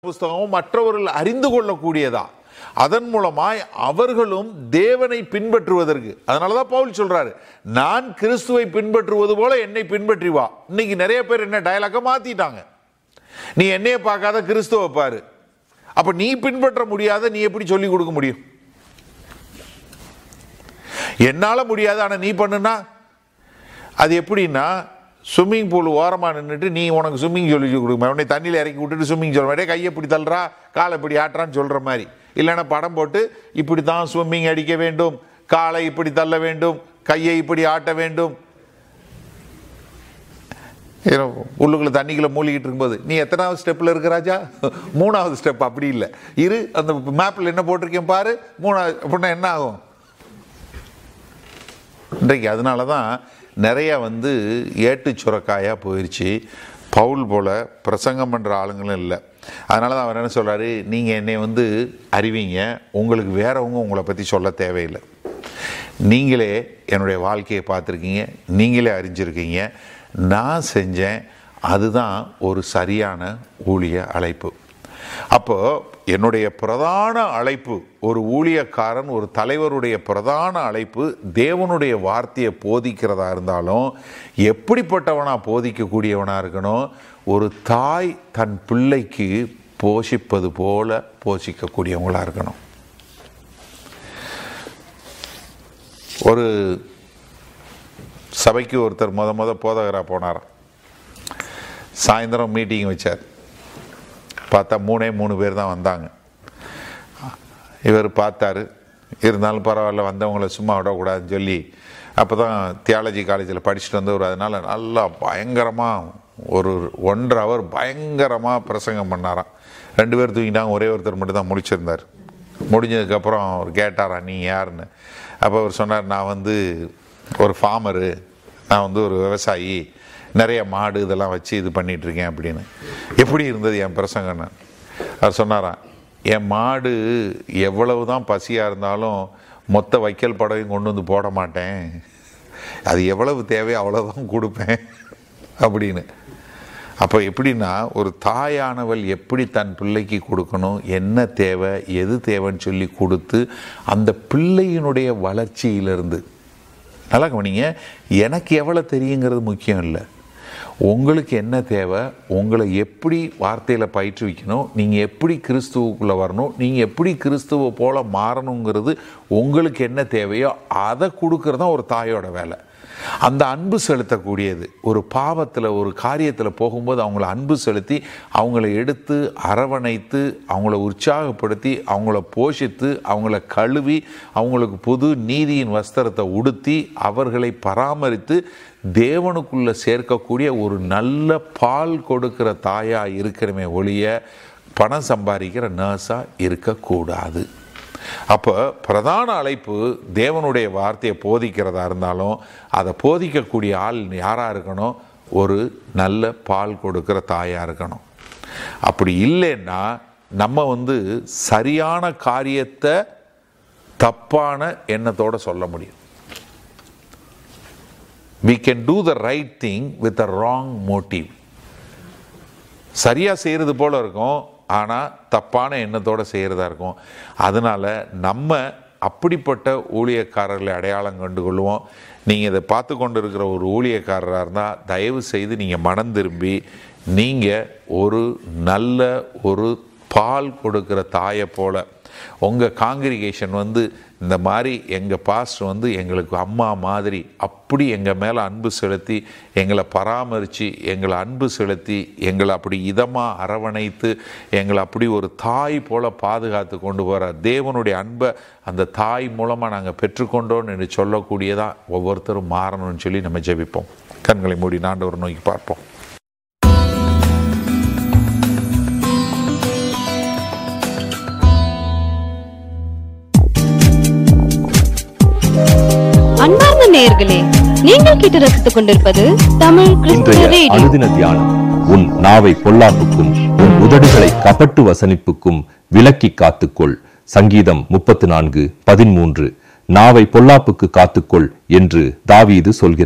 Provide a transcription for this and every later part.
புஸ்தகமும் மற்றவர்கள் அறிந்து கொள்ளக்கூடியதா அதன் மூலமாய் அவர்களும் தேவனை பின்பற்றுவதற்கு அதனால தான் பவுல் சொல்றாரு நான் கிறிஸ்துவை பின்பற்றுவது போல என்னை பின்பற்றி வா இன்னைக்கு நிறைய பேர் என்ன டயலாக மாத்திட்டாங்க நீ என்னைய பார்க்காத கிறிஸ்துவை பாரு அப்ப நீ பின்பற்ற முடியாத நீ எப்படி சொல்லி கொடுக்க முடியும் என்னால முடியாது ஆனா நீ பண்ணுனா அது எப்படின்னா ஸ்விம்மிங் பூல் ஓரமாக நின்றுட்டு நீ உனக்கு ஸ்விம்மிங் சொல்லி கொடுக்க உடனே தண்ணியில் இறக்கி விட்டுட்டு ஸ்விம்மிங் சொல்ல மாட்டே கையை இப்படி தள்ளுறா காலை இப்படி ஆட்டுறான்னு சொல்கிற மாதிரி இல்லைன்னா படம் போட்டு இப்படி தான் ஸ்விம்மிங் அடிக்க வேண்டும் காலை இப்படி தள்ள வேண்டும் கையை இப்படி ஆட்ட வேண்டும் ஏன்னா, உள்ளுக்குள்ள தண்ணிக்குள்ள மூழ்கிட்டு இருக்கும்போது நீ எத்தனாவது ஸ்டெப்பில் இருக்க ராஜா மூணாவது ஸ்டெப் அப்படி இல்லை இரு அந்த மேப்பில் என்ன போட்டிருக்கேன் பாரு மூணாவது அப்படின்னா என்ன ஆகும் இன்றைக்கு அதனால தான் நிறைய வந்து ஏட்டு சுரக்காயாக போயிடுச்சு பவுல் போல பிரசங்கம் பண்ணுற ஆளுங்களும் இல்லை அதனால தான் அவர் என்ன சொல்கிறாரு நீங்கள் என்னை வந்து அறிவீங்க உங்களுக்கு வேறவங்க உங்களை பற்றி சொல்ல தேவையில்லை நீங்களே என்னுடைய வாழ்க்கையை பார்த்துருக்கீங்க நீங்களே அறிஞ்சிருக்கீங்க நான் செஞ்சேன் அதுதான் ஒரு சரியான ஊழிய அழைப்பு அப்போ என்னுடைய பிரதான அழைப்பு ஒரு ஊழியக்காரன் ஒரு தலைவருடைய பிரதான அழைப்பு தேவனுடைய வார்த்தையை போதிக்கிறதா இருந்தாலும் எப்படிப்பட்டவனா போதிக்கக்கூடியவனா இருக்கணும் ஒரு தாய் தன் பிள்ளைக்கு போஷிப்பது போல போஷிக்கக்கூடியவங்களா இருக்கணும் ஒரு சபைக்கு ஒருத்தர் முத முத போதகராக போனார் சாயந்தரம் மீட்டிங் வச்சார் பார்த்தா மூணே மூணு பேர் தான் வந்தாங்க இவர் பார்த்தாரு இருந்தாலும் பரவாயில்ல வந்தவங்கள சும்மா விடக்கூடாதுன்னு சொல்லி அப்போ தான் தியாலஜி காலேஜில் படிச்சுட்டு வந்தவர் அதனால் நல்லா பயங்கரமாக ஒரு ஒன்றரை ஹவர் பயங்கரமாக பிரசங்கம் பண்ணாராம் ரெண்டு பேர் தூங்கிட்டாங்க ஒரே ஒருத்தர் மட்டும் தான் முடிச்சிருந்தார் முடிஞ்சதுக்கப்புறம் அவர் கேட்டாரா நீ யாருன்னு அப்போ அவர் சொன்னார் நான் வந்து ஒரு ஃபார்மரு நான் வந்து ஒரு விவசாயி நிறைய மாடு இதெல்லாம் வச்சு இது பண்ணிட்டு இருக்கேன் அப்படின்னு எப்படி இருந்தது என் பிரசங்கன்னு அவர் சொன்னாராம் என் மாடு எவ்வளவு தான் பசியாக இருந்தாலும் மொத்த வைக்கல் படவையும் கொண்டு வந்து போட மாட்டேன் அது எவ்வளவு தேவையோ அவ்வளவுதான் கொடுப்பேன் அப்படின்னு அப்போ எப்படின்னா ஒரு தாயானவள் எப்படி தன் பிள்ளைக்கு கொடுக்கணும் என்ன தேவை எது தேவைன்னு சொல்லி கொடுத்து அந்த பிள்ளையினுடைய வளர்ச்சியிலிருந்து நல்லா கவனிங்க எனக்கு எவ்வளோ தெரியுங்கிறது முக்கியம் இல்லை உங்களுக்கு என்ன தேவை உங்களை எப்படி வார்த்தையில் பயிற்றுவிக்கணும் நீங்கள் எப்படி கிறிஸ்துவுக்குள்ளே வரணும் நீங்கள் எப்படி கிறிஸ்துவை போல மாறணுங்கிறது உங்களுக்கு என்ன தேவையோ அதை கொடுக்கறது தான் ஒரு தாயோட வேலை அந்த அன்பு செலுத்தக்கூடியது ஒரு பாவத்தில் ஒரு காரியத்தில் போகும்போது அவங்கள அன்பு செலுத்தி அவங்கள எடுத்து அரவணைத்து அவங்கள உற்சாகப்படுத்தி அவங்கள போஷித்து அவங்கள கழுவி அவங்களுக்கு புது நீதியின் வஸ்திரத்தை உடுத்தி அவர்களை பராமரித்து தேவனுக்குள்ள சேர்க்கக்கூடிய ஒரு நல்ல பால் கொடுக்கிற தாயா இருக்கிறமே ஒழிய பணம் சம்பாதிக்கிற நர்ஸாக இருக்கக்கூடாது அப்போ பிரதான அழைப்பு தேவனுடைய வார்த்தையை போதிக்கிறதா இருந்தாலும் அதை போதிக்கக்கூடிய ஆள் யாராக இருக்கணும் ஒரு நல்ல பால் கொடுக்கிற தாயாக இருக்கணும் அப்படி இல்லைன்னா நம்ம வந்து சரியான காரியத்தை தப்பான எண்ணத்தோட சொல்ல முடியும் we can do the right thing with a wrong motive சரியாக செய்கிறது போல இருக்கும் ஆனால் தப்பான எண்ணத்தோட செய்கிறதா இருக்கும் அதனால் நம்ம அப்படிப்பட்ட ஊழியக்காரர்களை அடையாளம் கண்டு கொள்வோம் நீங்கள் இதை பார்த்து கொண்டு இருக்கிற ஒரு ஊழியக்காரராக இருந்தால் தயவு செய்து நீங்கள் மனம் திரும்பி நீங்கள் ஒரு நல்ல ஒரு பால் கொடுக்கிற தாயை போல உங்கள் காங்கிரிகேஷன் வந்து இந்த மாதிரி எங்கள் பாஸ்டர் வந்து எங்களுக்கு அம்மா மாதிரி அப்படி எங்கள் மேலே அன்பு செலுத்தி எங்களை பராமரித்து எங்களை அன்பு செலுத்தி எங்களை அப்படி இதமாக அரவணைத்து எங்களை அப்படி ஒரு தாய் போல் பாதுகாத்து கொண்டு போகிற தேவனுடைய அன்பை அந்த தாய் மூலமாக நாங்கள் பெற்றுக்கொண்டோன்னு என்று சொல்லக்கூடியதாக ஒவ்வொருத்தரும் மாறணும்னு சொல்லி நம்ம ஜெபிப்போம் கண்களை மூடி நாண்டவர் நோக்கி பார்ப்போம் அன்பார்ந்த நேயர்களே நீங்கள் கேட்டு ரசித்துக் கொண்டிருப்பது தமிழ் கிறிஸ்துவ இன்றைய ரேடியோ அனுதின தியானம் உன் நாவை பொல்லாப்புக்கும் உன் உதடுகளை கபட்டு வசனிப்புக்கும் விலக்கி காத்துக்கொள் சங்கீதம் முப்பத்து நான்கு பதிமூன்று நாவை பொல்லாப்புக்கு காத்துக்கொள் என்று தாவீது சொல்கிறார்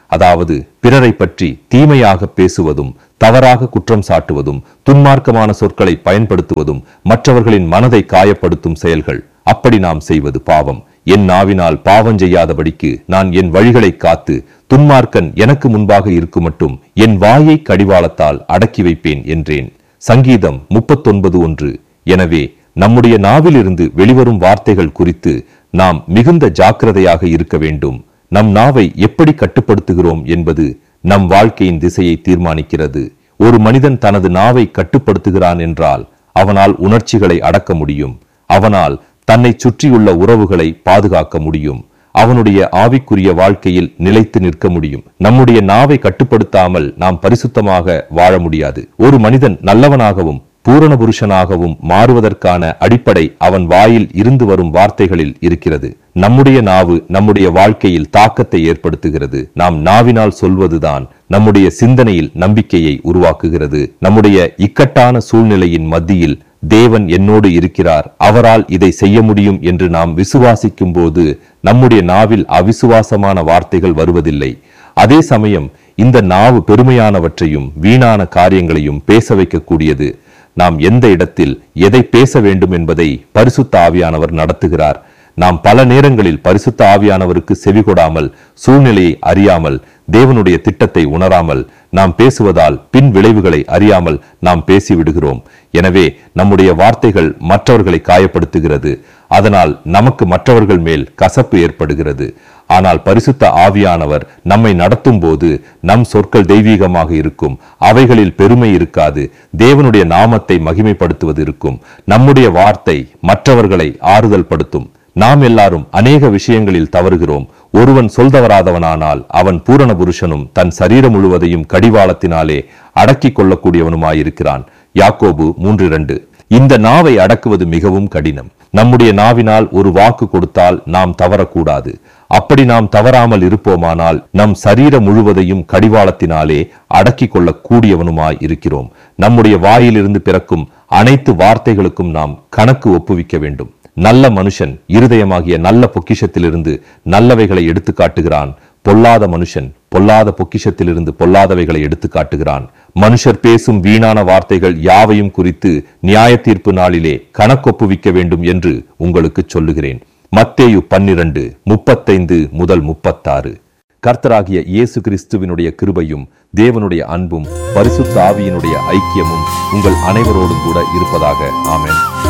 அதாவது பிறரை பற்றி தீமையாக பேசுவதும் தவறாக குற்றம் சாட்டுவதும் துன்மார்க்கமான சொற்களை பயன்படுத்துவதும் மற்றவர்களின் மனதை காயப்படுத்தும் செயல்கள் அப்படி நாம் செய்வது பாவம் என் நாவினால் பாவம் செய்யாதபடிக்கு நான் என் வழிகளை காத்து துன்மார்க்கன் எனக்கு முன்பாக இருக்கும் மட்டும் என் வாயை கடிவாளத்தால் அடக்கி வைப்பேன் என்றேன் சங்கீதம் முப்பத்தொன்பது ஒன்று எனவே நம்முடைய நாவிலிருந்து வெளிவரும் வார்த்தைகள் குறித்து நாம் மிகுந்த ஜாக்கிரதையாக இருக்க வேண்டும் நம் நாவை எப்படி கட்டுப்படுத்துகிறோம் என்பது நம் வாழ்க்கையின் திசையை தீர்மானிக்கிறது ஒரு மனிதன் தனது நாவை கட்டுப்படுத்துகிறான் என்றால் அவனால் உணர்ச்சிகளை அடக்க முடியும் அவனால் தன்னை சுற்றியுள்ள உறவுகளை பாதுகாக்க முடியும் அவனுடைய ஆவிக்குரிய வாழ்க்கையில் நிலைத்து நிற்க முடியும் நம்முடைய நாவை கட்டுப்படுத்தாமல் நாம் பரிசுத்தமாக வாழ முடியாது ஒரு மனிதன் நல்லவனாகவும் பூரண புருஷனாகவும் மாறுவதற்கான அடிப்படை அவன் வாயில் இருந்து வரும் வார்த்தைகளில் இருக்கிறது நம்முடைய நாவு நம்முடைய வாழ்க்கையில் தாக்கத்தை ஏற்படுத்துகிறது நாம் நாவினால் சொல்வதுதான் நம்முடைய சிந்தனையில் நம்பிக்கையை உருவாக்குகிறது நம்முடைய இக்கட்டான சூழ்நிலையின் மத்தியில் தேவன் என்னோடு இருக்கிறார் அவரால் இதை செய்ய முடியும் என்று நாம் விசுவாசிக்கும் போது நம்முடைய நாவில் அவிசுவாசமான வார்த்தைகள் வருவதில்லை அதே சமயம் இந்த நாவு பெருமையானவற்றையும் வீணான காரியங்களையும் பேச வைக்கக்கூடியது நாம் எந்த இடத்தில் எதை பேச வேண்டும் என்பதை பரிசுத்த ஆவியானவர் நடத்துகிறார் நாம் பல நேரங்களில் பரிசுத்த ஆவியானவருக்கு செவிகொடாமல் சூழ்நிலையை அறியாமல் தேவனுடைய திட்டத்தை உணராமல் நாம் பேசுவதால் பின் விளைவுகளை அறியாமல் நாம் பேசிவிடுகிறோம் எனவே நம்முடைய வார்த்தைகள் மற்றவர்களை காயப்படுத்துகிறது அதனால் நமக்கு மற்றவர்கள் மேல் கசப்பு ஏற்படுகிறது ஆனால் பரிசுத்த ஆவியானவர் நம்மை நடத்தும் போது நம் சொற்கள் தெய்வீகமாக இருக்கும் அவைகளில் பெருமை இருக்காது தேவனுடைய நாமத்தை மகிமைப்படுத்துவது இருக்கும் நம்முடைய வார்த்தை மற்றவர்களை ஆறுதல் படுத்தும் நாம் எல்லாரும் அநேக விஷயங்களில் தவறுகிறோம் ஒருவன் சொல்தவராதவனானால் அவன் பூரண புருஷனும் தன் சரீரம் முழுவதையும் கடிவாளத்தினாலே அடக்கிக் கொள்ளக்கூடியவனுமாயிருக்கிறான் யாக்கோபு மூன்று இரண்டு இந்த நாவை அடக்குவது மிகவும் கடினம் நம்முடைய நாவினால் ஒரு வாக்கு கொடுத்தால் நாம் தவறக்கூடாது அப்படி நாம் தவறாமல் இருப்போமானால் நம் சரீரம் முழுவதையும் கடிவாளத்தினாலே அடக்கிக் கொள்ளக் கூடியவனுமாய் இருக்கிறோம் நம்முடைய வாயிலிருந்து பிறக்கும் அனைத்து வார்த்தைகளுக்கும் நாம் கணக்கு ஒப்புவிக்க வேண்டும் நல்ல மனுஷன் இருதயமாகிய நல்ல பொக்கிஷத்திலிருந்து நல்லவைகளை எடுத்து காட்டுகிறான் பொல்லாத மனுஷன் பொல்லாத பொக்கிஷத்திலிருந்து பொல்லாதவைகளை எடுத்து காட்டுகிறான் மனுஷர் பேசும் வீணான வார்த்தைகள் யாவையும் குறித்து நியாய தீர்ப்பு நாளிலே கணக்கொப்புவிக்க வேண்டும் என்று உங்களுக்கு சொல்லுகிறேன் மத்தேயு பன்னிரண்டு முப்பத்தைந்து முதல் முப்பத்தாறு கர்த்தராகிய இயேசு கிறிஸ்துவினுடைய கிருபையும் தேவனுடைய அன்பும் பரிசுத்த ஆவியினுடைய ஐக்கியமும் உங்கள் அனைவரோடும் கூட இருப்பதாக ஆமென்